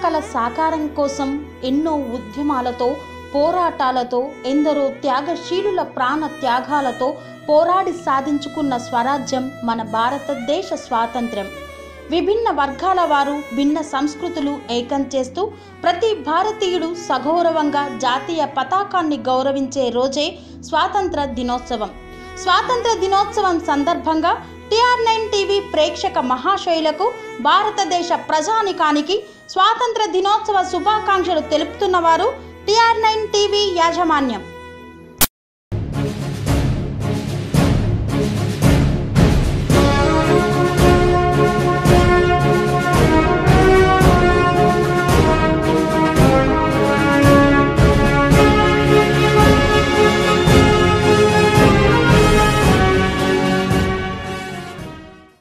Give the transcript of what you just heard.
కళ సాకారం కోసం ఎన్నో ఉద్యమాలతో పోరాటాలతో ఎందరో త్యాగశీలుల ప్రాణ త్యాగాలతో పోరాడి సాధించుకున్న స్వరాజ్యం మన భారతదేశ స్వాతంత్ర్యం విభిన్న వర్గాల వారు భిన్న సంస్కృతులు ఏకం చేస్తూ ప్రతి భారతీయుడు సగౌరవంగా జాతీయ పతాకాన్ని గౌరవించే రోజే స్వాతంత్ర దినోత్సవం స్వాతంత్ర దినోత్సవం సందర్భంగా టిఆర్ నైన్ టీవీ ప్రేక్షక మహాశైలకు భారతదేశ ప్రజానికానికి స్వాతంత్ర దినోత్సవ శుభాకాంక్షలు తెలుపుతున్నవారు టిఆర్ నైన్ టీవీ యాజమాన్యం